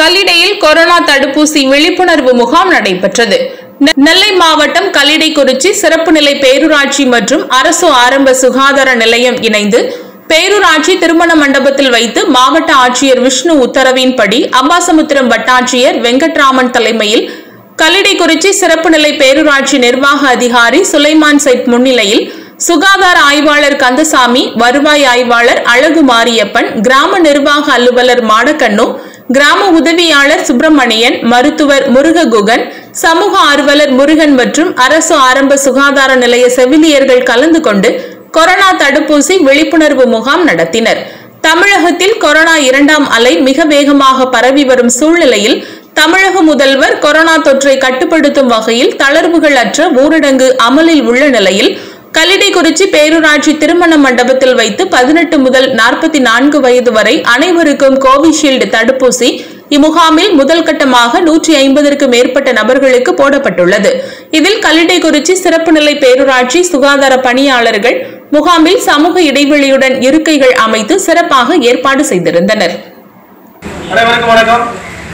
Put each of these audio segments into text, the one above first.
கல்லிடையில் corona தடுப்பூசி விழிப்புணர்வு முகாம் நடைபெற்றது நெ- நெல்லை மாவட்டம் கல்லிடைக்குறிச்சி சிறப்பு நிலை பேரூராட்சி மற்றும் அரசு ஆரம்ப சுகாதார நிலையம் இணைந்து பேரூராட்சி திருமண மண்டபத்தில் வைத்து மாவட்ட ஆட்சியர் விஷ்ணு உத்தரவின்படி அம்பாசமுத்திரம் வட்டாட்சியர் வெங்கட்ராமன் தலைமையில் கல்லிடைக்குறிச்சி சிறப்பு நிலை பேரூராட்சி நிர்வாக அதிகாரி சுலைமான் சைட் முன்னிலையில் சுகாதார ஆய்வாளர் கந்தசாமி வருவாய் ஆய்வாளர் அழகு மாரியப்பன் கிராம நிர்வாக அலுவலர் மாடக்கண்ணு கிராம உதவியாளர் சுப்பிரமணியன் மருத்துவர் முருககுகன் சமூக ஆர்வலர் முருகன் மற்றும் அரசு ஆரம்ப சுகாதார நிலைய செவிலியர்கள் கலந்து கொண்டு கொரோனா தடுப்பூசி விழிப்புணர்வு முகாம் நடத்தினர் தமிழகத்தில் கொரோனா இரண்டாம் அலை மிக வேகமாக பரவி வரும் சூழ்நிலையில் தமிழக முதல்வர் கொரோனா தொற்றை கட்டுப்படுத்தும் வகையில் தளர்வுகள் அற்ற ஊரடங்கு அமலில் உள்ள நிலையில் கல்லிடைக்குறிச்சி பேரூராட்சி திருமண மண்டபத்தில் வைத்து பதினெட்டு முதல் நாற்பத்தி நான்கு வயது வரை அனைவருக்கும் கோவிஷீல்டு தடுப்பூசி இம்முகாமில் முதல் கட்டமாக நூற்றி ஐம்பதற்கு மேற்பட்ட நபர்களுக்கு போடப்பட்டுள்ளது இதில் கல்லிடைக்குறிச்சி சிறப்பு நிலை பேரூராட்சி சுகாதார பணியாளர்கள் முகாமில் சமூக இடைவெளியுடன் இருக்கைகள் அமைத்து சிறப்பாக ஏற்பாடு செய்திருந்தனர் அனைவருக்கும் வணக்கம்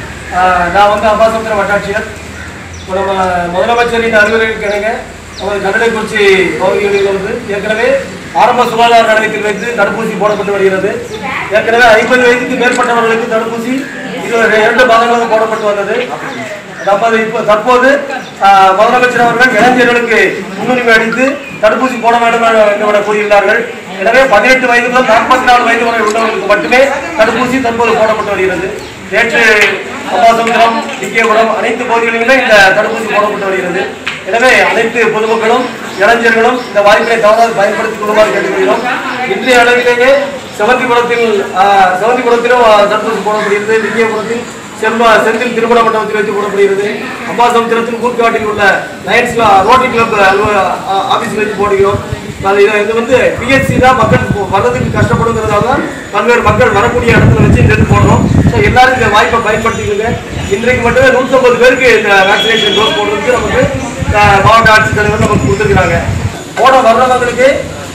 ஆஹ் நான் வந்து அம்பாசமுத்திரம் வட்டாட்சியர் இப்போ நம்ம முதலமைச்சரின் அறிவுரைக்கு இணங்க நமது கன்னடைக்குறிச்சி பகுதிகளில் வந்து ஏற்கனவே ஆரம்ப சுகாதார நிலையத்தில் வைத்து தடுப்பூசி போடப்பட்டு வருகிறது ஏற்கனவே ஐம்பது வயதுக்கு மேற்பட்டவர்களுக்கு தடுப்பூசி இது இரண்டு மாதங்களாக போடப்பட்டு வந்தது நமது இப்போ தற்போது ஆஹ், முதலமைச்சர் அவர்கள் இளைஞர்களுக்கு முன்னுரிமை அளித்து தடுப்பூசி போட வேண்டும் என்று கூறியுள்ளார்கள் எனவே பதினெட்டு வயது முதல் நாற்பத்தி நாலு வயது வரை உள்ளவர்களுக்கு மட்டுமே தடுப்பூசி தற்போது போடப்பட்டு வருகிறது நேற்று அம்பாசமுத்திரம் டிகேபுரம் அனைத்து பகுதிகளிலுமே இந்த தடுப்பூசி போடப்பட்டு வருகிறது எனவே அனைத்து பொதுமக்களும் இளைஞர்களும் இந்த வாய்ப்பினை தவறாது பயன்படுத்திக் கொள்ளுமாறு கேட்டுக்கொள்கிறோம் இன்றைய அளவிலேயே செவந்திபுரத்தில் ஆஹ், செவந்திபுரத்திலும் ஆஹ், தடுப்பூசி போடப்படுகிறது டிகேபுரத்தில் செல்வ செந்தில் திருமண மண்டபத்தில் வைத்து போடப்படுகிறது அம்பாசமுத்திரத்தில் கூர்க்காட்டில் உள்ள லயன்ஸ் ரோட்டரி கிளப் ஆபீஸில் வச்சு போடுகிறோம் அது இது இது வந்து பிஎஸ்சி தான் மக்கள் இப்போ வர்றதுக்கு கஷ்டப்படுங்கிறதால தான் பல்வேறு மக்கள் வரக்கூடிய இடத்துல வச்சு இந்த இது போடுறோம் ஸோ எல்லாரும் இந்த வாய்ப்பை பயன்படுத்திக்கோங்க இன்றைக்கு மட்டுமே நூற்றம்பது பேருக்கு இந்த வேக்சினேஷன் டோஸ் போடுறதுக்கு நமக்கு அஹ், மாவட்ட ஆட்சித்தலைவர் நமக்கு கொடுத்துருக்குறாங்க போட வர்றவங்களுக்கு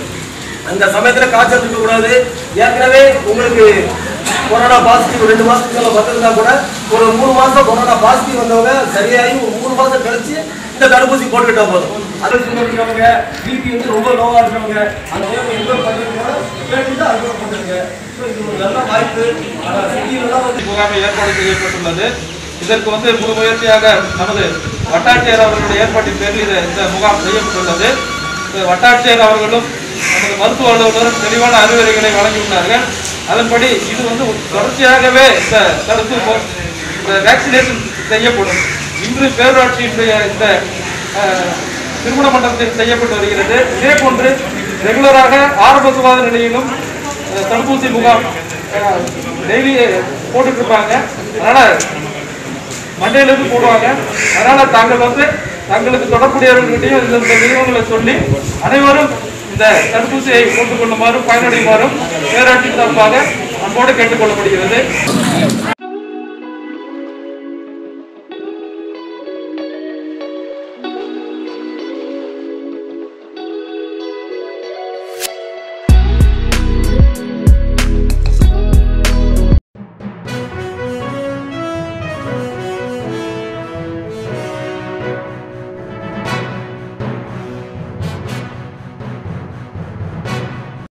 அந்த சமயத்துல காய்ச்சல் இருக்க கூடாது ஏற்கனவே உங்களுக்கு கொரோனா பாசிட்டிவ் ரெண்டு மாசத்துக்கு மேல வந்திருந்தா கூட ஒரு மூணு மாசம் கொரோனா பாசிட்டிவ் வந்தவங்க சரியாகி ஒரு மூணு மாசம் கழிச்சு இந்த தடுப்பூசி போட்டுக்கிட்டா போதும் அது இருக்கிறவங்க பிபி வந்து ரொம்ப லோவா இருக்கிறவங்க அந்த இன்வெஸ்ட் பண்ணிருக்கோம் கேட்டுட்டு அதுக்கு போட்டுருங்க ஸோ இது ஒரு நல்ல வாய்ப்பு ஆனால் சிட்டியிலலாம் வந்து முகாமை ஏற்பாடு செய்யப்பட்டுள்ளது இதற்கு வந்து முழு முயற்சியாக நமது வட்டாட்சியர் அவர்களுடைய ஏற்பாட்டின் பேரில் இது இந்த முகாம் செய்யப்பட்டுள்ளது இந்த வட்டாட்சியர் அவர்களும் நமது மருத்துவ அலுவலரும் தெளிவான அறிவுரைகளை வழங்கியுள்ளார்கள் அதன்படி இது வந்து தொடர்ச்சியாகவே இந்த தடுப்பு போ- இந்த வேக்சினேஷன் செய்யப்படும் இன்று பேரூராட்சியினுடைய இந்த அஹ், திருமண மண்டபத்தில் செய்யப்பட்டு வருகிறது இதே போன்று ரெகுலராக ஆரம்ப சுகாதார நிலையிலும் அஹ், தடுப்பூசி முகாம் டெய்லி போட்டுட்டு இருப்பாங்க அதனால மண்டேல இருந்து போடுவாங்க அதனால தாங்கள் வந்து தங்களுக்கு தொடர்புடையவர்கிட்டையும் இந்த இந்த நிறுவனங்களை சொல்லி அனைவரும் இந்த தடுப்பூசியை போட்டுக் கொள்ளுமாறும் பயனடையுமாறும் பேராட்சி சார்பாக அன்போடு கேட்டுக்கொள்ளப்படுகிறது